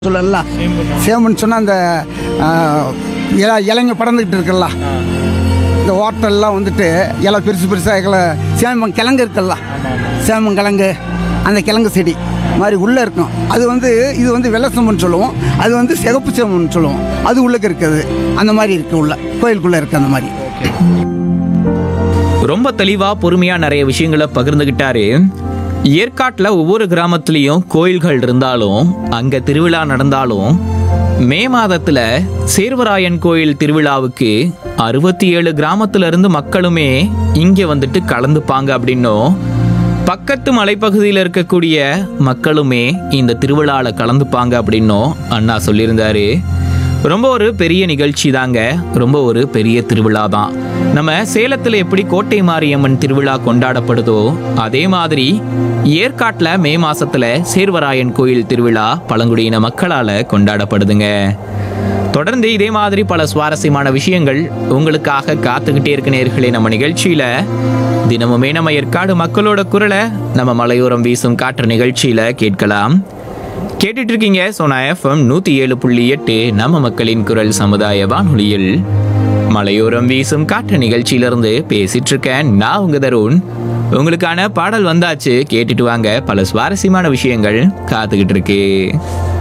சொல்லலாம் சேமன் சொன்னால் அந்த ஆ, இல இலைங்க படர்ந்துக்கிட்டு இருக்குல்ல இந்த ஹோட்டல்லாம் வந்துட்டு இலை பெருசு பெருசாக இலை சேமம் கிழங்கு இருக்குல்ல சேமம் கிழங்கு அந்த கிழங்கு செடி மாதிரி உள்ளே இருக்கும் அது வந்து இது வந்து வெள்ளை செம்மன் சொல்லுவோம் அது வந்து சிகப்பு செம்மன் சொல்லுவோம் அது உள்ளுக்கு இருக்குது அந்த மாதிரி இருக்குது உள்ள கோயிலுக்குள்ளே இருக்குது அந்த மாதிரி ரொம்ப தெளிவா பொறுமையா நிறைய விஷயங்களை பகிர்ந்துகிட்டாரு ஏற்காட்டுல ஒவ்வொரு கிராமத்துலயும் கோயில்கள் இருந்தாலும் அங்க திருவிழா நடந்தாலும் மே மாதத்துல சேர்வராயன் கோயில் திருவிழாவுக்கு அறுபத்தி ஏழு கிராமத்துல இருந்து மக்களுமே இங்க வந்துட்டு கலந்துப்பாங்க அப்படின்னும் பக்கத்து மலைப்பகுதியில் இருக்கக்கூடிய மக்களுமே இந்த திருவிழாவில் கலந்துப்பாங்க அப்படின்னும் அண்ணா சொல்லியிருந்தாரு ரொம்ப ஒரு பெரிய நிகழ்ச்சி தாங்க ரொம்ப ஒரு பெரிய திருவிழா தான் நம்ம சேலத்தில் எப்படி கோட்டை மாரியம்மன் திருவிழா கொண்டாடப்படுதோ அதே மாதிரி ஏற்காட்டில் மே மாசத்துல சேர்வராயன் கோயில் திருவிழா பழங்குடியின மக்களால் கொண்டாடப்படுதுங்க தொடர்ந்து இதே மாதிரி பல சுவாரஸ்யமான விஷயங்கள் உங்களுக்காக காத்துக்கிட்டே இருக்க நேர்களே நம்ம நிகழ்ச்சியில தினமுமே நம்ம ஏற்காடு மக்களோட குரலை நம்ம மலையோரம் வீசும் காற்று நிகழ்ச்சியில கேட்கலாம் கேட்டுட்டு இருக்கீங்க சோனா எஃப்எம் நூத்தி ஏழு புள்ளி எட்டு நம்ம மக்களின் குரல் சமுதாய வானொலியில் மலையோரம் வீசும் காற்று நிகழ்ச்சியிலிருந்து பேசிட்டு இருக்கேன் நான் உங்க தருண் உங்களுக்கான பாடல் வந்தாச்சு கேட்டுட்டு வாங்க பல சுவாரஸ்யமான விஷயங்கள் காத்துக்கிட்டு இருக்கு